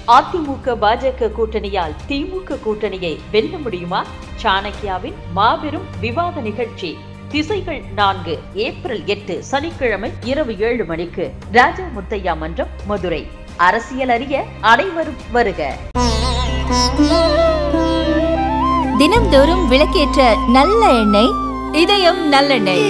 அதிமுக பாஜக கூட்டணியால் திமுக கூட்டணியை வெல்ல முடியுமா சாணக்கியாவின் மாபெரும் விவாத நிகழ்ச்சி திசைகள் நான்கு ஏப்ரல் எட்டு சனிக்கிழமை இரவு ஏழு மணிக்கு ராஜா முத்தையா மன்றம் மதுரை அரசியல் அறிய அனைவரும் வருக தினம்தோறும் விளக்கேற்ற நல்ல எண்ணெய் இதயம் நல்லெண்ணெய்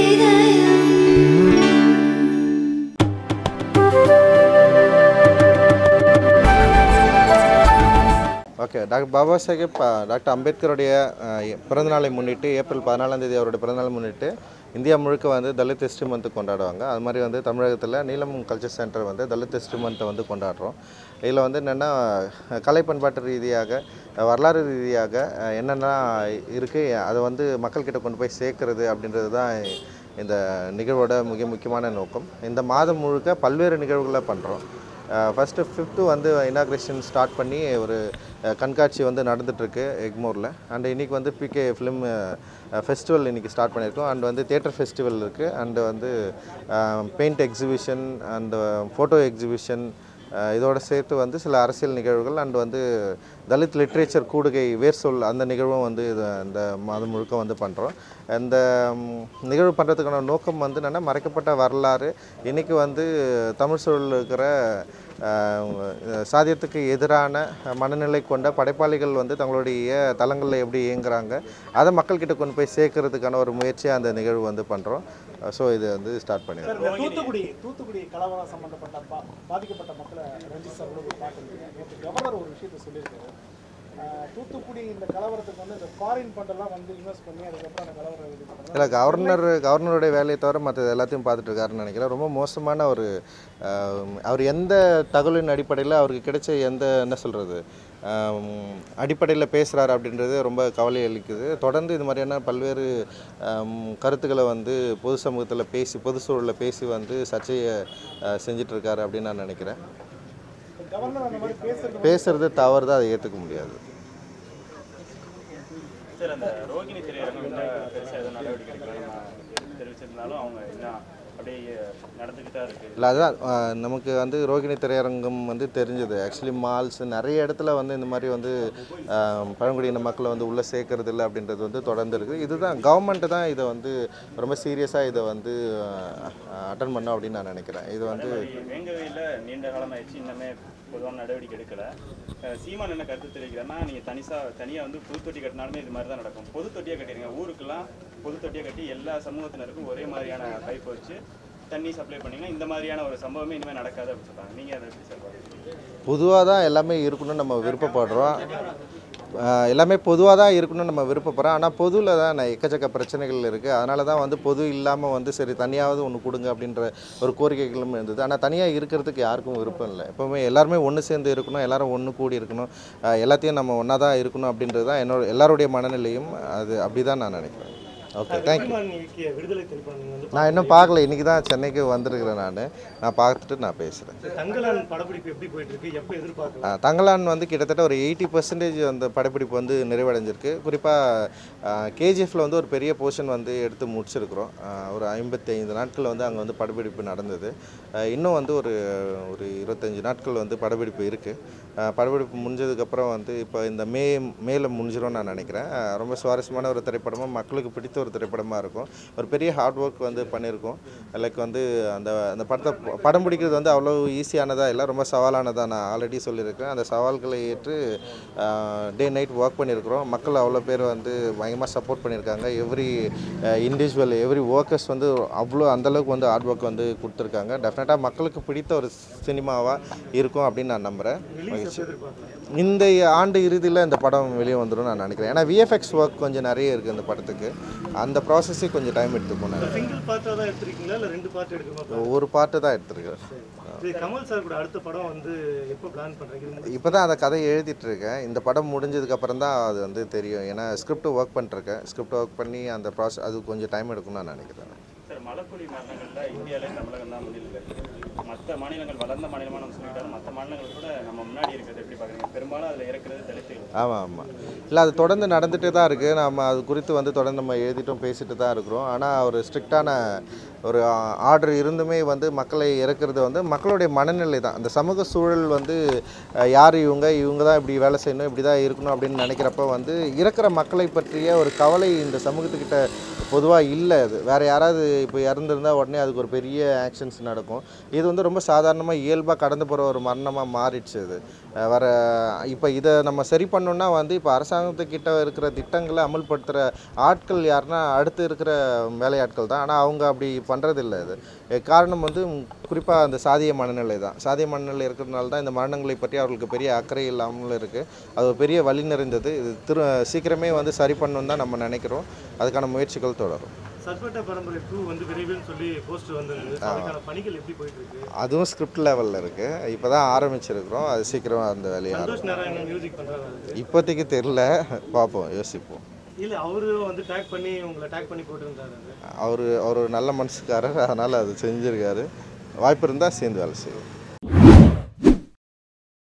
ஓகே டாக்டர் பாபா சாஹேப் அ, டாக்டர் அம்பேத்கருடைய அ, பிறந்தநாளை முன்னிட்டு ஏப்ரல் பதினாலாம் தேதி அவருடைய பிறந்தநாளை முன்னிட்டு இந்தியா முழுக்க வந்து தலித் ஹிஸ்ட்ரி மந்த் கொண்டாடுவாங்க அது மாதிரி வந்து தமிழகத்தில் நீலம் கல்ச்சர் சென்டர் வந்து தலித் ஹிஸ்ட்ரி மந்த்தை வந்து கொண்டாடுறோம் இதில் வந்து என்னென்னா கலை பண்பாட்டு ரீதியாக அ, வரலாறு ரீதியாக அ, என்னென்ன இருக்குது அதை வந்து மக்கள்கிட்ட கொண்டு போய் சேர்க்கறது அப்படின்றது தான் இந்த நிகழ்வோட மிக முக்கியமான நோக்கம் இந்த மாதம் முழுக்க பல்வேறு நிகழ்வுகளை பண்ணுறோம் ஃபஸ்ட்டு ஃபிஃப்த்து வந்து இனாக்ரேஷன் ஸ்டார்ட் பண்ணி ஒரு அஹ், கண்காட்சி வந்து நடந்துகிட்ருக்கு எக்மோரில் அண்ட் இன்றைக்கி வந்து பிகே ஃபிலிம் ஃபெஸ்டிவல் இன்றைக்கி ஸ்டார்ட் பண்ணியிருக்கோம் அண்ட் வந்து தியேட்டர் ஃபெஸ்டிவல் இருக்குது அண்டு வந்து paint exhibition and photo exhibition இதோட சேர்த்து வந்து சில அரசியல் நிகழ்வுகள் அண்ட் வந்து தலித் லிட்ரேச்சர் கூடுகை வேர் சொல் அந்த நிகழ்வும் வந்து இது இந்த மாதம் முழுக்க வந்து பண்ணுறோம் இந்த ம், நிகழ்வு பண்ணுறதுக்கான நோக்கம் வந்து என்னென்னா மறைக்கப்பட்ட வரலாறு இன்றைக்கி வந்து தமிழ் சூழலில் இருக்கிற அஹ், சாதியத்துக்கு எதிரான மனநிலை கொண்ட படைப்பாளிகள் வந்து தங்களுடைய தளங்களில் எப்படி இயங்குறாங்க அதை மக்கள்கிட்ட கொண்டு போய் சேர்க்கறதுக்கான ஒரு முயற்சியாக அந்த நிகழ்வு வந்து பண்ணுறோம் ஸோ இது வந்து ஸ்டார்ட் பண்ணிடுறோம் சார் இந்த தூத்துக்குடி தூத்துக்குடி கலவரம் சம்பந்தப்பட்ட பா பாதிக்கப்பட்ட மக்களை ரஞ்சித் சார் கூட ஒரு பார்த்துருக்கீங்க நேற்று கவர்னர் ஒரு விஷயத்தை சொல்லியிருக்காரு ஆஹ் தூத்துக்குடி இந்த கலவரத்துக்கு வந்து இந்த ஃபாரின் ஃபண்டெல்லாம் வந்து இன்வெஸ்ட் பண்ணி அதுக்கப்புறம் அந்த கலவரம் இது பண்ணுறது இல்லை கவர்னர் கவர்னருடைய வேலையை தவிர மற்ற எல்லாத்தையும் பார்த்துட்டு இருக்காருன்னு நினைக்கிறேன் ரொம்ப மோசமான ஒரு ஆம், அவர் எந்த தகவலின் அடிப்படையில் அவருக்கு கிடைச்ச எந்த என்ன சொல்கிறது அடிப்படையில் பேசுகிறாரு அப்படின்றது ரொம்ப கவலை அளிக்குது தொடர்ந்து இது மாதிரியான பல்வேறு ஆம், கருத்துக்களை வந்து பொது சமூகத்தில் பேசி பொது சூழலில் பேசி வந்து சர்ச்சையை ஆ, செஞ்சுட்டு இருக்காரு அப்படின்னு நான் நினைக்கிறேன் கவர்னர் அந்த மாதிரி பேசுறது பேசுறது தவறு தான் அதை ஏற்றுக்க முடியாது சார் அந்த ரோகிணி திரையரங்கம் என்ன பெருசாக எதுவும் நடவடிக்கை எடுக்கலாம் நம்ம தெரிவிச்சிருந்தாலும் அவங்க இன்னும் அப்படியே நடந்துக்கிட்டு தான் இருக்கு இல்லை அதுதான் அஹ், நமக்கு வந்து ரோகிணி திரையரங்கம் வந்து தெரிஞ்சது ஆக்சுவலி மால்ஸ் நிறைய இடத்துல வந்து இந்த மாதிரி வந்து அஹ், பழங்குடியின மக்களை வந்து உள்ளே சேர்க்கறது இல்லை அப்படின்றது வந்து தொடர்ந்து இருக்குது இதுதான் கவர்மெண்ட்டு தான் இதை வந்து ரொம்ப சீரியஸாக இதை வந்து அட்டன் பண்ணும் அப்படின்னு நான் நினைக்கிறேன் இது வந்து வேங்கவையில் நீண்ட காலமாயிடுச்சு இன்னமே பொதுவான நடவடிக்கை எடுக்கல அஹ் சீமான் என்ன கருத்து தெரிவிக்கிறாருன்னா நீங்கள் தனிசா தனியாக வந்து பொது தொட்டி கட்டினாலுமே இது மாதிரி தான் நடக்கும் பொது தொட்டியாக கட்டிடுங்க ஊருக்கெல்லாம் பொது தொட்டியாக கட்டி எல்லா சமூகத்தினருக்கும் ஒரே மாதிரியான பைப் வச்சு தண்ணி சப்ளை பண்ணீங்கன்னா இந்த மாதிரியான ஒரு சம்பவமே இனிமேல் நடக்காது அப்படின்னு சொல்றாங்க நீங்கள் அதை எப்படி சார் பார்க்குறீங்க பொதுவாக தான் எல்லாமே இருக்கணும்னு நம்ம விருப்பப்படுறோம் ஆஹ் எல்லாமே பொதுவாக தான் இருக்கணும்னு நம்ம விருப்பப்படுறோம் ஆனால் பொதுவில் தான் நான் எக்கச்சக்க பிரச்சனைகள் இருக்குது அதனால தான் வந்து பொது இல்லாமல் வந்து சரி தனியாவது ஒன்று கொடுங்க அப்படின்ற ஒரு கோரிக்கைகளும் இருந்தது ஆனால் தனியாக இருக்கிறதுக்கு யாருக்கும் விருப்பம் இல்லை எப்போவுமே எல்லாருமே ஒன்று சேர்ந்து இருக்கணும் எல்லாரும் ஒன்று கூடி இருக்கணும் ஆஹ் எல்லாத்தையும் நம்ம ஒன்றா தான் இருக்கணும் அப்படின்றது தான் என்னோட எல்லாருடைய மனநிலையும் அது அப்படி தான் நான் நினைக்கிறேன் ஓகே தேங்க்யூ இயக்கிய விடுதலை திரைப்படம் நீங்கள் வந்து நான் இன்னும் பார்க்கல இன்றைக்கி தான் சென்னைக்கு வந்திருக்கிறேன் நான் நான் பார்த்துட்டு நான் பேசுகிறேன் தங்கலான் படப்பிடிப்பு எப்படி போயிட்டு இருக்கு எப்போ எதிர்பார்க்கலாம் ஆ, தங்கலான் வந்து கிட்டத்தட்ட ஒரு எயிட்டி பர்சன்டேஜ் அந்த படப்பிடிப்பு வந்து நிறைவடைஞ்சிருக்கு குறிப்பாக கேஜிஎஃப்ல வந்து ஒரு பெரிய போர்ஷன் வந்து எடுத்து முடிச்சிருக்கிறோம் ஆ, ஒரு ஐம்பத்தி ஐந்து நாட்கள் வந்து அங்கே வந்து படப்பிடிப்பு நடந்தது ஆ, இன்னும் வந்து ஒரு ஒரு இருபத்தஞ்சி நாட்கள் வந்து படப்பிடிப்பு இருக்குது படப்பிடிப்பு முடிஞ்சதுக்கப்புறம் வந்து இப்போ இந்த மே மேல முடிஞ்சிரும்னு நான் நினைக்கிறேன் ஆ, ரொம்ப சுவாரஸ்யமான ஒரு திரைப்படமாக மக்களுக்கு பிடித்த ஒரு திரைப்படமாக இருக்கும் ஒரு பெரிய ஹார்ட் ஒர்க் வந்து பண்ணியிருக்கோம் லைக் வந்து அந்த அந்த படத்தை ப- படம் பிடிக்கிறது வந்து அவ்வளோ ஈஸியானதாக இல்லை ரொம்ப சவாலானதாக நான் ஆல்ரெடி சொல்லியிருக்கேன் அந்த சவால்களை ஏற்று டே நைட் ஒர்க் பண்ணியிருக்கிறோம் மக்கள் அவ்வளோ பேர் வந்து பயங்கரமாக சப்போர்ட் பண்ணியிருக்காங்க எவ்ரி இண்டிவிஜுவல் எவ்ரி ஒர்க்கர்ஸ் வந்து அவ்வளோ அந்தளவுக்கு வந்து ஹார்ட் ஒர்க் வந்து கொடுத்துருக்காங்க டெஃபினட்டாக மக்களுக்கு பிடித்த ஒரு சினிமாவாக இருக்கும் அப்படின்னு நான் நம்புகிறேன் மகிழ்ச்சி இந்த ஆண்டு இறுதியில் இந்த படம் வெளியே வந்துடும் நான் நினைக்கிறேன் ஏன்னா விஎஃப்எக்ஸ் ஒர்க் கொஞ்சம் நிறைய இருக்குது இந்த படத்துக்கு அந்த ப்ராசஸே கொஞ்சம் டைம் எடுத்துக்கும் நான் சிங்கிள் பார்ட்டாக தான் எடுத்திருக்கீங்களா இல்லை ரெண்டு பார்ட் எடுக்கணுமா ஒரு பாட்டு தான் எடுத்திருக்கேன் இது கமல் சார் கூட அடுத்த படம் வந்து எப்போ பிளான் பண்ணுறீங்க இப்போ தான் அந்த கதையை எழுதிட்டு இருக்கேன் இந்த படம் முடிஞ்சதுக்கு அப்புறம் தான் அது வந்து தெரியும் ஏன்னா ஸ்கிரிப்ட் ஒர்க் பண்ணிருக்கேன் ஸ்கிரிப்ட் ஒர்க் பண்ணி அந்த ப்ராசஸ் அது கொஞ்சம் டைம் எடுக்கும்னு நான் நினைக்கிறேன் சார் மலைப்புலி மரணங்களில் இந்தியாவிலே தமிழகம் தான் முன்னிலை மற்ற மாநிலங்கள் வளர்ந்த மாநிலமாக நம்ம சொல்லிட்டாலும் மற்ற மாநிலங்கள் கூட நம்ம முன்னாடி இருக்கிறது எப்படி எப்படி பார்க்குறீங்க பெரும்பாலும் அதில் இறக்குறது தலித்துகள் ஆமாம் ஆமாம் இல்லை அது தொடர்ந்து நடந்துகிட்டே தான் இருக்குது நம்ம அது குறித்து வந்து தொடர்ந்து நம்ம எழுதிட்டும் பேசிட்டு தான் இருக்கிறோம் ஆனால் ஒரு ஸ்ட்ரிக்டான ஒரு ஆர்டர் இருந்துமே வந்து மக்களை இறக்குறது வந்து மக்களுடைய மனநிலை தான் அந்த சமூக சூழல் வந்து அஹ், யார் இவங்க இவங்க தான் இப்படி வேலை செய்யணும் இப்படி தான் இருக்கணும் அப்படின்னு நினைக்கிறப்ப வந்து இறக்குற மக்களை பற்றிய ஒரு கவலை இந்த சமூகத்துக்கிட்ட பொதுவாக இல்லை அது வேறு யாராவது இப்போ இறந்துருந்தா உடனே அதுக்கு ஒரு பெரிய ஆக்ஷன்ஸ் நடக்கும் இது வந்து ரொம்ப சாதாரணமாக இயல்பாக கடந்து போகிற ஒரு மரணமாக மாறிடுச்சு இது அஹ் வர இப்போ இதை நம்ம சரி பண்ணோம்னா வந்து இப்போ அரசாங்கத்துக்கிட்ட இருக்கிற திட்டங்களை அமல்படுத்துகிற ஆட்கள் யாருன்னா அடுத்து இருக்கிற வேலையாட்கள் தான் ஆனால் அவங்க அப்படி பண்ணுறதில்ல இது அஹ் காரணம் வந்து குறிப்பாக அந்த சாதிய மனநிலை தான் சாதிய மனநிலை இருக்கிறதுனால தான் இந்த மரணங்களை பற்றி அவர்களுக்கு பெரிய அக்கறை இல்லாமல் இருக்குது அது ஒரு பெரிய வழி நிறைந்தது இது திரு சீக்கிரமே வந்து சரி பண்ணணும் தான் நம்ம நினைக்கிறோம் அதுக்கான முயற்சிகள் தொடரும் சட்பட்ட பரம்பரை டூ வந்து விரைவில் சொல்லி போஸ்டர் வந்திருந்தது So அதுக்கான பணிகள் எப்படி போயிட்டு இருக்கு அதுவும் ஸ்கிரிப்ட் லெவலில் இருக்குது இப்போ தான் ஆரம்பிச்சிருக்கிறோம் அது சீக்கிரம் அந்த வேலையை சந்தோஷ் ஆரம்பிக்கும் நாராயணன் மியூசிக் பண்றாரு அதுக்கு இப்போதைக்கு தெரில பார்ப்போம் யோசிப்போம் இல்ல அவரு வந்து டேக் பண்ணி உங்களை டேக் பண்ணி போட்டிருந்தாரு அது அவர் அவர் ஒரு நல்ல மனசுக்காரர் அதனால் அது செஞ்சுருக்காரு வாய்ப்பு இருந்தால் சேர்ந்து வேலை செய்வோம்